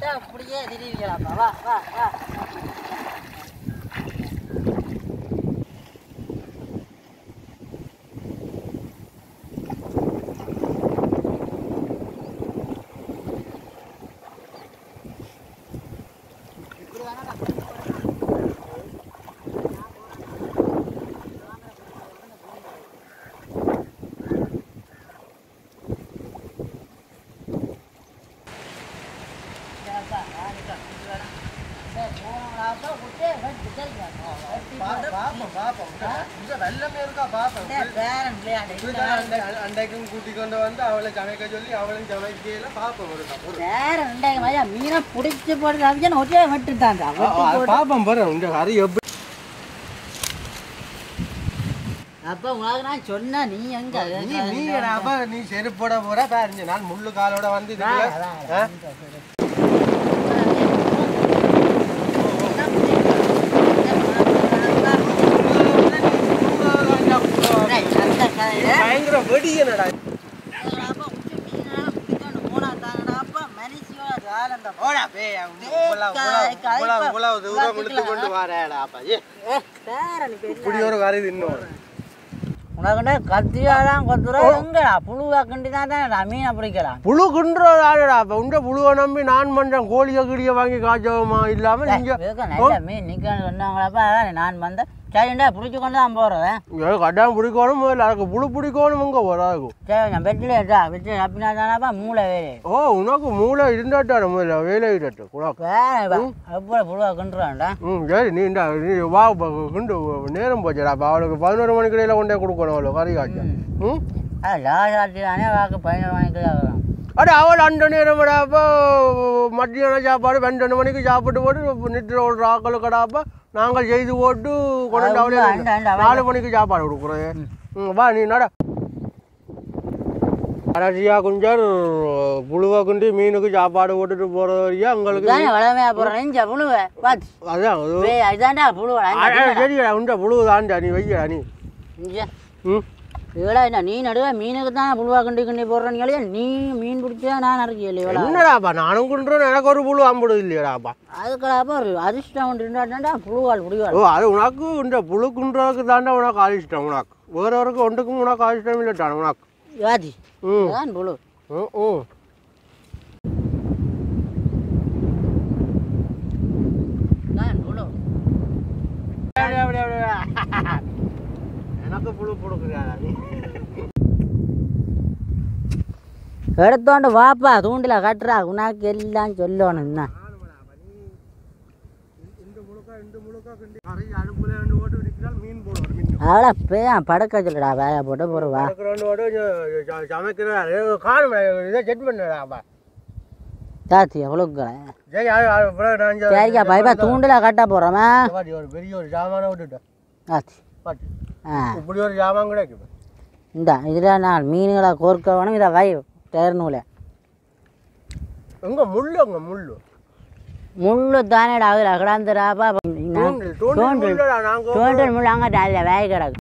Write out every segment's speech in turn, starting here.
விட்டா அப்படியே திரிவிக்கலாம்ப்பா வா வா வா பேரன் விளையாடு அண்டைக்கும் கூட்டி கொண்டு வந்து அவளை சமைக்க சொல்லி அவளும் சமைக்கையில பாப்போம் ஒரு ஒரு பேரன் ரெண்டாயிரம் மதியா மீனை பிடிச்சி போட்டு அவிச்சா ஒற்றே விட்டுட்டான்டா வெட்டி போட்டு பாப்போம் பாரு இந்த கறி எப்படி அப்ப உனக்கு நான் சொன்னா நீ எங்க நீ நீ அப்ப நீ செருப்போட போற பாருங்க நான் முள்ளு காலோட வந்து இதுக்குள்ள, ஆ? பயங்கர வெடி என்னடா போடா பே இவ்வளவு தூரம் இழுத்து கொண்டு வரேடா அப்பா ஏ இப்படி ஒரு கறி தின்னோம் உனக்குண்டே கத்தியாதான் கொத்துறா எங்கடா புழுவா கிண்டி தான் தான் மீனை பிடிக்கலாம் புழு குன்றது ஆளுடா அப்ப உண்ட புழுவை நம்பி நான் பண்றேன் கோழிய கிடிய வாங்கி காய்ச்சவமா இல்லாம நீங்க இதுக்கு நல்ல மீன் நிக்கன்னு சொன்னாங்களப்பா அதான் நான் வந்தேன் சரிண்டா பிடிச்சி கொண்டு தான் போறேன் ஏ, கட்டாயம் பிடிக்கணும் முதல்ல அதுக்கு புழு பிடிக்கணும் இங்க வராது சரி நான் வெட்டிலே இருக்கா வெட்டி அப்படின்னா தானப்பா மூளை வேலை ஓ உனக்கு மூளை இருந்தாட்டாரு முதல்ல வேலை இடட்டு குழாக்கு வேற எப்படி புழுவா கிண்டுறான்டா ம் சரி நீ இந்த நீ வா ப- குண்டு நேரம் போச்சுடா அப்போ அவளுக்கு பதினோரு மணிக்கு இடையில கொண்டே கொடுக்கணும் அவளுக்கு கறி காய்ச்சா ம் அது லாசாட்சி தானே வாக்கு பதினோரு மணிக்கு ஆகலாம் அட அவள் அந்த நேரம்டா அப்போ மத்தியானம் சாப்பாடு பன்னெண்டு மணிக்கு சாப்பிட்டு போட்டு நிற்கிற ஒரு ஆக்கள் கடாப்போ நாங்கள் செய்து போட்டு கொண்டாந்து அவளே அந்த அந்த நாலு மணிக்கு சாப்பாடு கொடுக்குறேன் ம் வா நீ நட கடைசியாக குஞ்சர் புழுவை குண்டி மீனுக்கு சாப்பாடு போட்டுட்டு போகிறது வரைக்கும் எங்களுக்கு தானே வளமையா போறேன் நெஞ்ச புழுவை பார்த்து அதான் அது- வே இதாண்டா புழுவா அட, சரிடா உண்ட புழு தான்டா நீ வைக்கடா நீ ம் இவளா என்ன நீ நடுவே மீனுக்கு தான் புழுவா கிண்டி கிண்டி போடுறீங்களே நீ மீன் பிடிச்சா நான் இருக்கல இவளா என்னடாப்பா நானும் குண்டுறேன் எனக்கு ஒரு புழு அம்புடு இல்லையடாப்பா அதுக்கடாப்பா ஒரு அதிர்ஷ்டம் ஒன்று இருந்தாண்டா புழுவாள் புடிவாள் ஓ அது உனக்கு இந்த புழு குண்டுறதுக்கு தாண்டா உனக்கு அதிர்ஷ்டம் உனக்கு வேறவருக்கு ஒன்றுக்கும் உனக்கு அதிர்ஷ்டம் இல்லட்டான் உனக்கு வாதி ம் அதான் புழு ம் ம் தான் புழு அப்படி, அப்படி, அப்படி, அப்படி. எனக்கு புழு கொடுக்குறியா நீ எடுத்தோண்டு வாப்பா தூண்டில கட்டுறா உனக்கு எல்லாம் சொல்லணும் என்ன இந்த முழுக்கா இந்த முழுக்கா கிண்டி கறி அடுப்புல ரெண்டு ஓட்டு விற்கிறால் மீன் போடுவார் மீன் அவளை பேன் படுக்க சொல்லுடா வேலை போட்டு போடுவா அதுக்கு ரெண்டு ஓட்டு சமைக்கிறார் காணும் இதை செட் பண்ணடாப்பா சாத்தி எவ்வளோக்கு சரி அது அது அப்புறம் நான் இங்க- சரிக்கா பைப்பா தூண்டில கட்ட போகிறோமா பாட்டி, ஒரு பெரிய ஒரு சாமான விட்டுட்டேன் சாத்தி பாட்டி ஆ இப்படி ஒரு சாமான் கிடைக்கும் இந்த இதில் நான் மீன்களை கோர்க்க வேணும் இதை வை தேர்நூல எங்க முள்ளு அங்க முள்ளு முள்ளு தானேடா அதில் கிடந்துடாப்பா தூண்டில் தூண்டில் தோண்டில் முள்ளுடா நாங்க தோண்டில் முள்ளு அங்கே அதில் வேக கிடக்கு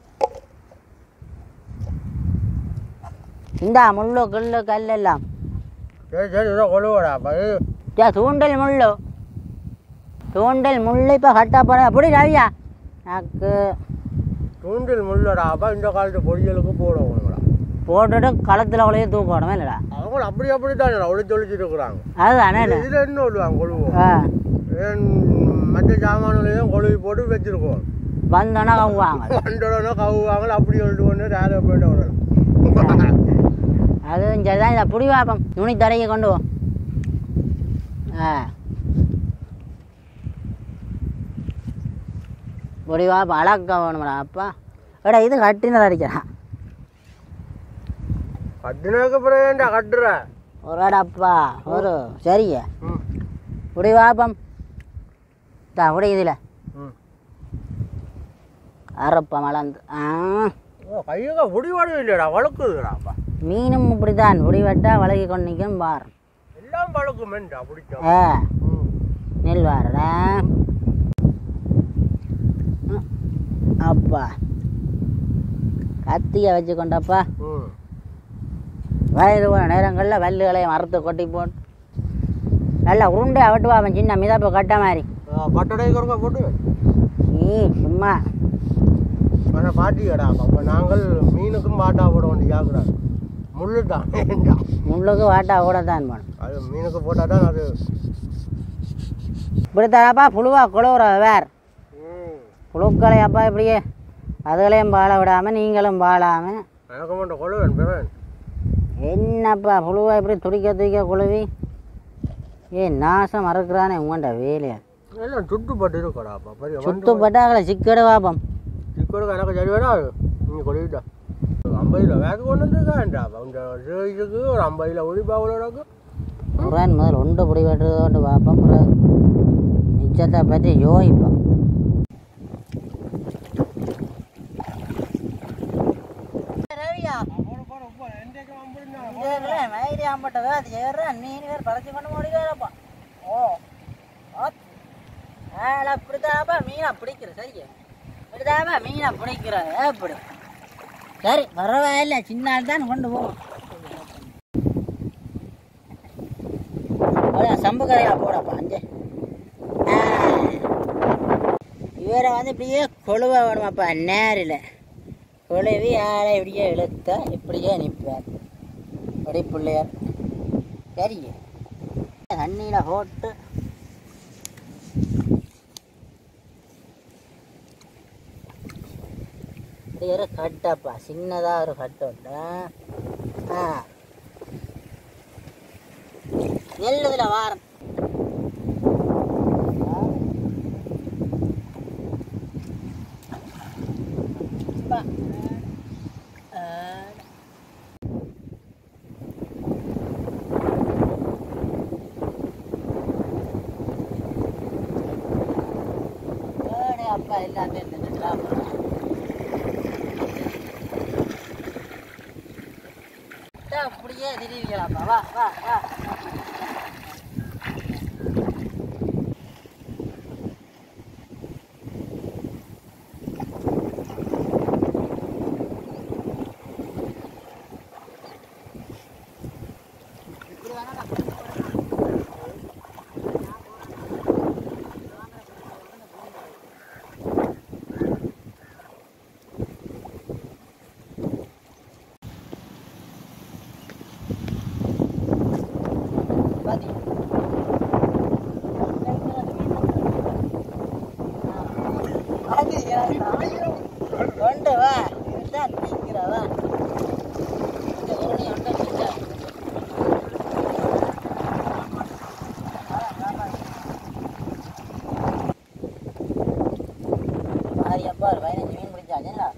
இந்தா முள்ளு கல்லு கல் எல்லாம் சரி சரி இதோ கொழுவடாப்பா இது ஏ, தூண்டல் முள்ளு தூண்டல் முள்ளு இப்போ கட்ட போகிறேன் அப்படி ரவியா எனக்கு தூண்டில் முள்ளடாப்பா இந்த காலத்து பொரியலுக்கு போடுவாங்கடா போட்டுட்டு களத்தில் அவளையே தூக்கணுமே இல்லைடா அவங்க அப்படி அப்படி தானே ஒளிச்சு ஒளிச்சிட்டு இருக்கிறாங்க அதுதானே இதுல என்ன சொல்லுவாங்க கொழுவோம் ஆ ஏன் மற்ற சாமான்களையும் கொழுவி போட்டு வச்சிருக்கோம் வந்தோன்னா கவுவாங்க வண்டோடனே கவுவாங்க அப்படி சொல்லிட்டு ஒன்று யாரை போயிட்டு வரலாம் அதுவும் சரிதான் இதை புடி வாப்பம் நுனி தரையை கொண்டு போ ஆ புடி வாப்பம் அழக்க வேணும்டா அப்பா எடா இது கட்டினது அடிக்கிறான் கட்டினதுக்கு பிறகு ஏன்டா கட்டுற ஒரு அடப்பா ஒரு சரியா ம் புடி வாப்பம் தா புடி இதில் ம் அறப்பா மலர்ந்து ஆ ஓ கையுக முடிவாடு இல்லைடா வழுக்குதுடாப்பா மீனும் இப்படிதான் புடி வெட்டா வளகி கொண்டு நிற்கும் பார் எல்லாம் வழுக்குமேண்டா பிடிச்சா ஆ ம் நெல் வாரடா அப்பா கத்தியை வச்சு கொண்டப்பா ம் வயது போன நேரங்களில் வல்லுகளையும் மரத்தை கொட்டி போட்டு நல்லா உருண்டை அவட்டு அவன் சின்ன மிதப்பு கட்ட மாதிரி பட்டடைக்கு ஒருக்கா போட்டு ஈ சும்மா ஆனால் பாட்டியடா அப்போ நாங்கள் மீனுக்கும் பாட்டா போட வேண்டிய ஜாக்கிரதை முள்ளு தான் முள்ளுக்கு வாட்டா கூட தான் போகணும் அது மீனுக்கு போட்டால் தான் அது இப்படி தரப்பா புழுவா குழுவுற வேற ம், புழுக்களை அப்பா இப்படியே அதுகளையும் வாழ விடாமல் நீங்களும் வாழாமல் எனக்கு மட்டும் கொள்ளுவேன் பிறன் என்னப்பா புழுவா இப்படி துடிக்க துடிக்க குழுவி ஏ நாசம் மறக்கிறானே உங்கள்கிட்ட வேலையா எல்லாம் சுட்டுப்பட்டு இருக்கடாப்பா பெரிய சுத்து பட்டாக்களை சிக்கடு வாப்பம் சிக்கனுக்கு எனக்கு சரி வராது நீங்கள் கொள்ளிட்டா ஐம்பது கிலோ வேக கொண்டு வந்துருக்காண்டாப்பா இந்த இதுக்கு ஒரு ஐம்பது கிலோ ஒளிப்பா அவ்வளோடாக்கு முருகன் முதல் உண்டு பிடி வெட்டுறதோட்டு பார்ப்போம் பிறகு மிச்சத்தை பற்றி யோசிப்போம் ரவியா மயிரி ஆம்பட்டதா அது ஏறான் மீன் வேறு பறச்சு கொண்டு முடிக்கிறப்பா ஓ ஆளா இப்படிதாப்பா மீனை பிடிக்கிற சரியா இப்படிதாப்பா மீனை பிடிக்கிற எப்படி சரி பரவாயில்ல சின்ன ஆள் தான் கொண்டு போவோம் அவ்வளோ சம்பு கதையா போடப்பா அஞ்சு இவரை வந்து இப்படியே கொழுவ வேணுமாப்பா நேரில் கொழுவி யாரை இப்படியே இழுத்தா இப்படியே நிற்பார் அப்படி பிள்ளையார் சரிங்க தண்ணியில் போட்டு இப்படி ஒரு கட்டப்பா சின்னதாக ஒரு கட்டு உண்டு ஆ நெல்லுதுல வாரம் பா. ஆ. ஏடே அப்பா எல்லாத்தையும் தின்னுட்டுலாம் போறான். டா, அப்படியே திரிவிக்கலாம்ப்பா வா வா வா பாத்தி கொண்டு வா இதுதான் தீங்கிறவா இந்த ஊரணி ஒன்றை பிடிச்சா மாறி அப்பா ஒரு பதினஞ்சு மீன் பிடிச்சாச்சுங்களா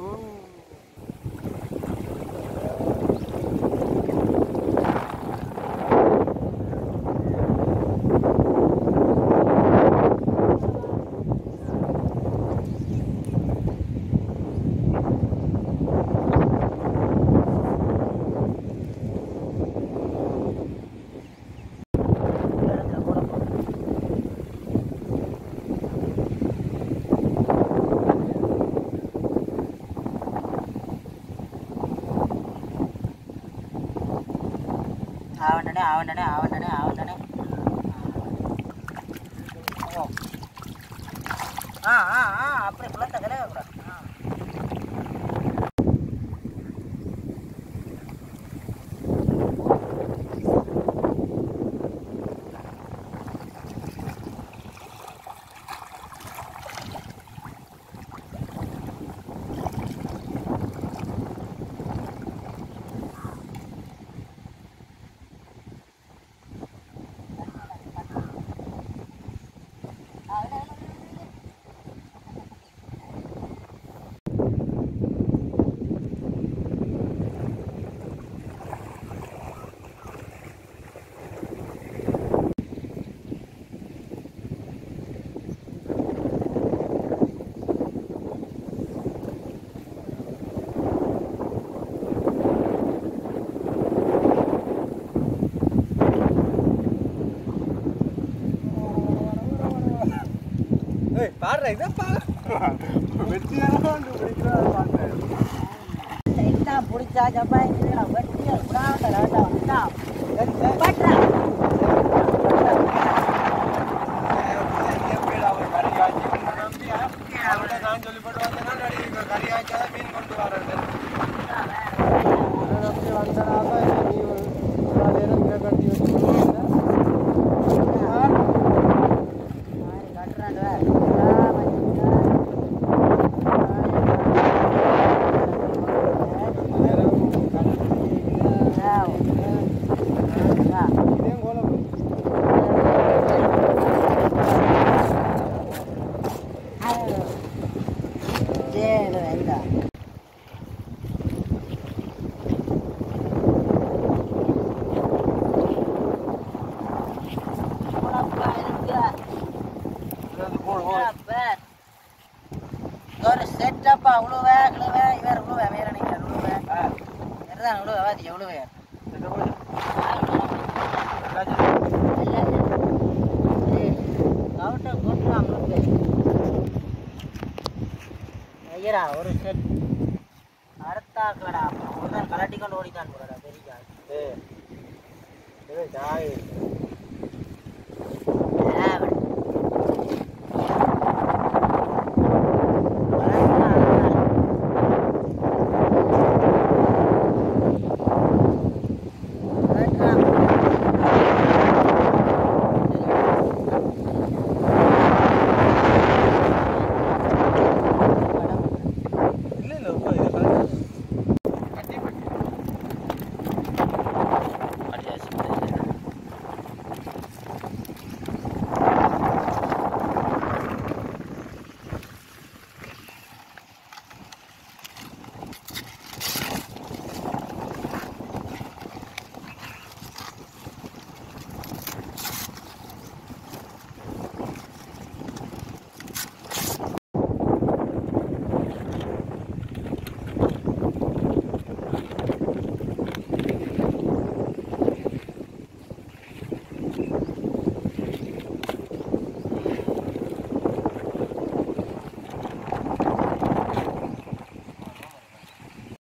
ஆவண்டனே ஆவண்டனே ஆவண்டனே ஆவண்டனே ஓ ஆ ஆ ஆ அப்படி குளத்தை கிளம்ப கூடாது ஆ. ஏய் பாடுற இதை பாரு வெற்றியாரம் பிடிக்கிறாரு என்ன பிடிச்சா ஜப்பா இல்லைடா வெட்டியா விடாம லாட்டா வந்தா பட்றா அப்பா இருக்கு போடு போடு அப்ப ஒரு செட்டப்பா உழுவ கிழுவ இவர் உழுவ வேற நினைக்கிற உழுவ சரிதான் உழுவ வாதி உழுவ இந்த போடு. கவுட்ட கொண்டு ஐயரா ஒரு செட் அறுத்தாக்கடா ஒரு கலட்டி கொண்டு ஓடிக்கான் போறடா பெரிய ஏய், இது ஜாய்.